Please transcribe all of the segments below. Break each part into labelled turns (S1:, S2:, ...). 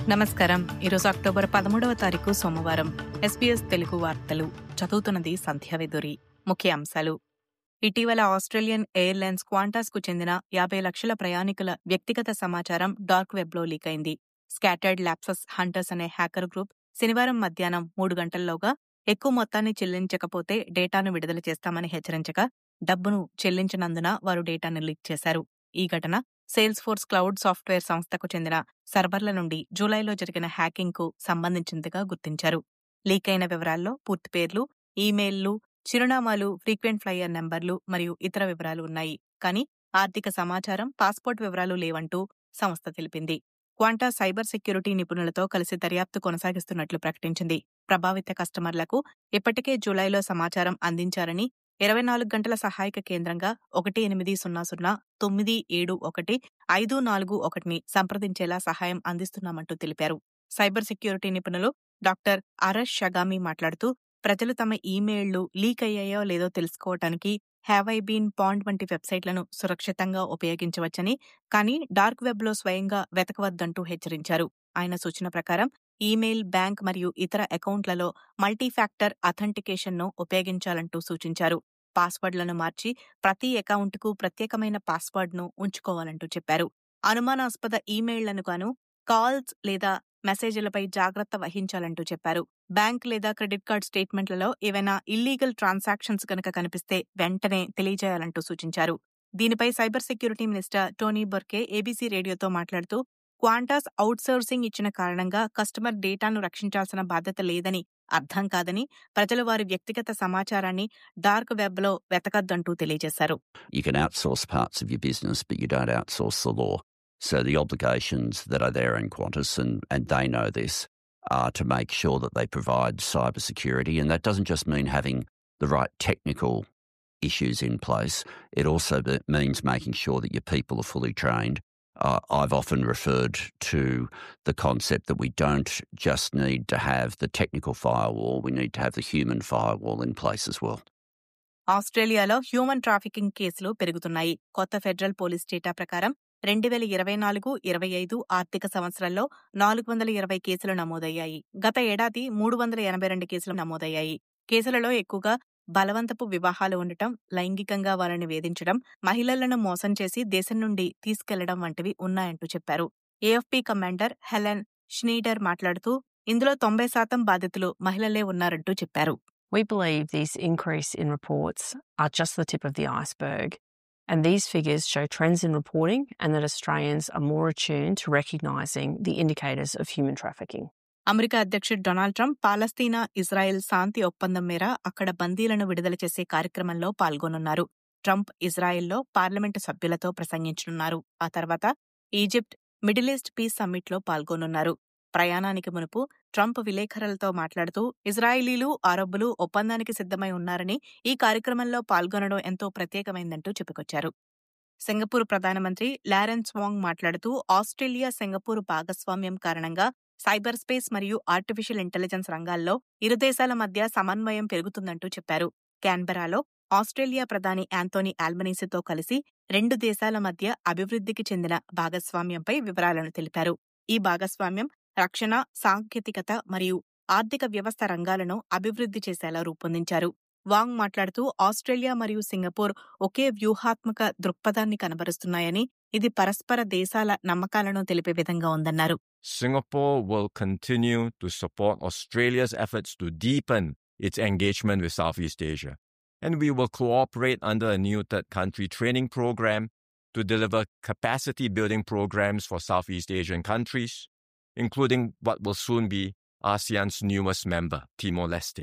S1: నమస్కారం ఈరోజు అక్టోబర్ పదమూడవ తారీఖు సోమవారం ఎస్పీఎస్ తెలుగు వార్తలు చదువుతున్నది సంధ్యావేదురి ముఖ్య అంశాలు ఇటీవల ఆస్ట్రేలియన్ ఎయిర్లైన్స్ క్వాంటాస్ కు చెందిన యాభై లక్షల ప్రయాణికుల వ్యక్తిగత సమాచారం డార్క్ వెబ్లో లీక్ అయింది స్కాటర్డ్ ల్యాప్సస్ హంటర్స్ అనే హ్యాకర్ గ్రూప్ శనివారం మధ్యాహ్నం మూడు గంటల్లోగా ఎక్కువ మొత్తాన్ని చెల్లించకపోతే డేటాను విడుదల చేస్తామని హెచ్చరించగా డబ్బును చెల్లించనందున వారు డేటాను లీక్ చేశారు ఈ ఘటన సేల్స్ ఫోర్స్ క్లౌడ్ సాఫ్ట్వేర్ సంస్థకు చెందిన సర్వర్ల నుండి జూలైలో జరిగిన హ్యాకింగ్ కు సంబంధించిందిగా గుర్తించారు లీక్ అయిన వివరాల్లో పూర్తి పేర్లు ఈమెయిల్లు చిరునామాలు ఫ్రీక్వెంట్ ఫ్లైయర్ నెంబర్లు మరియు ఇతర వివరాలు ఉన్నాయి కానీ ఆర్థిక సమాచారం పాస్పోర్ట్ వివరాలు లేవంటూ సంస్థ తెలిపింది క్వాంటా సైబర్ సెక్యూరిటీ నిపుణులతో కలిసి దర్యాప్తు కొనసాగిస్తున్నట్లు ప్రకటించింది ప్రభావిత కస్టమర్లకు ఇప్పటికే జూలైలో సమాచారం అందించారని ఇరవై నాలుగు గంటల సహాయక కేంద్రంగా ఒకటి ఎనిమిది సున్నా సున్నా తొమ్మిది ఏడు ఒకటి ఐదు నాలుగు ఒకటిని సంప్రదించేలా సహాయం అందిస్తున్నామంటూ తెలిపారు సైబర్ సెక్యూరిటీ నిపుణులు డాక్టర్ అరష్ షగామి మాట్లాడుతూ ప్రజలు తమ ఈమెయిళ్లు లీక్ అయ్యాయో లేదో తెలుసుకోవటానికి హ్యావ్ ఐ బీన్ పాండ్ వంటి వెబ్సైట్లను సురక్షితంగా ఉపయోగించవచ్చని కానీ డార్క్ వెబ్లో స్వయంగా వెతకవద్దంటూ హెచ్చరించారు ఆయన సూచన ప్రకారం ఈమెయిల్ బ్యాంక్ మరియు ఇతర అకౌంట్లలో మల్టీఫ్యాక్టర్ అథెంటికేషన్ను ఉపయోగించాలంటూ సూచించారు పాస్వర్డ్లను మార్చి ప్రతి అకౌంట్కు ప్రత్యేకమైన పాస్వర్డ్ను ఉంచుకోవాలంటూ చెప్పారు అనుమానాస్పద ఈమెయిళ్లను గాను కాల్స్ లేదా మెసేజ్లపై జాగ్రత్త వహించాలంటూ చెప్పారు బ్యాంక్ లేదా క్రెడిట్ కార్డ్ స్టేట్మెంట్లలో ఏవైనా ఇల్లీగల్ ట్రాన్సాక్షన్స్ కనుక కనిపిస్తే వెంటనే తెలియజేయాలంటూ సూచించారు దీనిపై cyber security minister Tony Burke ABC రేడియోతో మాట్లాడుతూ క్వాంటాస్ అవుట్సోర్సింగ్ ఇచ్చిన కారణంగా కస్టమర్ డేటాను రక్షించాల్సిన బాధ్యత లేదని అర్థం కాదని ప్రజలు వారి వ్యక్తిగత సమాచారాన్ని డార్క్ వెబ్లో వెతకద్దంటూ తెలియజేశారు
S2: You can outsource parts of your business, but you don't outsource the law. So the obligations that are there in Qantas, and, and they know this, are to make sure that they provide cyber security. And that doesn't just mean having the right technical issues in place, it also be- means making sure that your people are fully trained. Uh, I've often referred to the concept that we don't just need to have the technical firewall, we need to have the human firewall in place as well.
S1: ఆస్ట్రేలియాలో human trafficking కేసులు పెరుగుతున్నాయి కొత్త federal police data ప్రకారం రెండు వేల ఇరవై నాలుగు ఇరవై ఐదు ఆర్థిక సంవత్సరంలో నాలుగు వందల ఇరవై కేసులు నమోదయ్యాయి గత ఏడాది మూడు వందల ఎనభై రెండు కేసులు నమోదయ్యాయి కేసులలో ఎక్కువగా బలవంతపు వివాహాలు ఉండటం లైంగికంగా వారిని వేధించడం మహిళలను మోసం చేసి దేశం నుండి తీసుకెళ్లడం వంటివి ఉన్నాయంటూ చెప్పారు ఏఎఫ్పీ కమాండర్ హెలెన్ షనీడర్ మాట్లాడుతూ ఇందులో తొంభై శాతం బాధితులు మహిళలే ఉన్నారంటూ చెప్పారు
S3: We believe this increase in reports are just the tip of the iceberg, and these figures show trends in reporting and that Australians are more attuned to recognising the indicators of human trafficking.
S1: America అధ్యక్షుడు Donald Trump Palestine Israel శాంతి ఒప్పందం మేర అక్కడ బందీలను విడుదల చేసే కార్యక్రమంలో పాల్గొనున్నారు Trump ఇజ్రాయెల్లో parliament సభ్యులతో ప్రసంగించనున్నారు ఆ తర్వాత ఈజిప్ట్ మిడిల్ ఈస్ట్ పీస్ సమ్మిట్లో పాల్గొనున్నారు ప్రయాణానికి మునుపు ట్రంప్ విలేకరులతో మాట్లాడుతూ ఇజ్రాయిలీలు అరబ్బులు ఒప్పందానికి సిద్ధమై ఉన్నారని ఈ కార్యక్రమంలో పాల్గొనడం ఎంతో ప్రత్యేకమైందంటూ చెప్పుకొచ్చారు సింగపూర్ ప్రధానమంత్రి లారెన్స్ వాంగ్ మాట్లాడుతూ ఆస్ట్రేలియా సింగపూర్ భాగస్వామ్యం కారణంగా సైబర్ స్పేస్ మరియు ఆర్టిఫిషియల్ ఇంటెలిజెన్స్ రంగాల్లో ఇరు దేశాల మధ్య సమన్వయం పెరుగుతుందంటూ చెప్పారు క్యాన్బెరాలో ఆస్ట్రేలియా ప్రధాని యాంతోనీ ఆల్బనీసీతో కలిసి రెండు దేశాల మధ్య అభివృద్ధికి చెందిన భాగస్వామ్యంపై వివరాలను తెలిపారు ఈ భాగస్వామ్యం రక్షణ సాంకేతికత మరియు ఆర్థిక వ్యవస్థ రంగాలను అభివృద్ధి చేసేలా రూపొందించారు వాంగ్ మాట్లాడుతూ ఆస్ట్రేలియా మరియు సింగపూర్ ఒకే వ్యూహాత్మక దృక్పథాన్ని కనబరుస్తున్నాయని ఇది పరస్పర దేశాల నమ్మకాలను తెలిపే విధంగా ఉందన్నారు
S4: Singapore will continue to support Australia's efforts to deepen its engagement with Southeast Asia. And we will cooperate under a new third country training program to deliver capacity building programs for Southeast Asian countries, including what will soon be ASEAN's newest member, Timor Leste.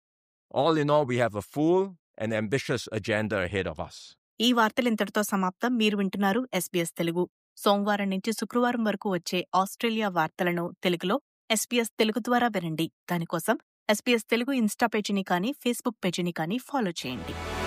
S4: All in all, we have a full and ambitious agenda ahead of us.
S1: ఈ వార్తలు ఇంతటితో సమాప్తం మీరు వింటున్నారు SBS Telugu సోమవారం నుంచి శుక్రవారం వరకు వచ్చే ఆస్ట్రేలియా వార్తలను తెలుగులో ఎస్బీఎస్ తెలుగు ద్వారా వినండి దానికోసం ఎస్బీఎస్ తెలుగు ఇన్స్టా పేజీని కానీ ఫేస్బుక్ పేజీని కానీ ఫాలో చేయండి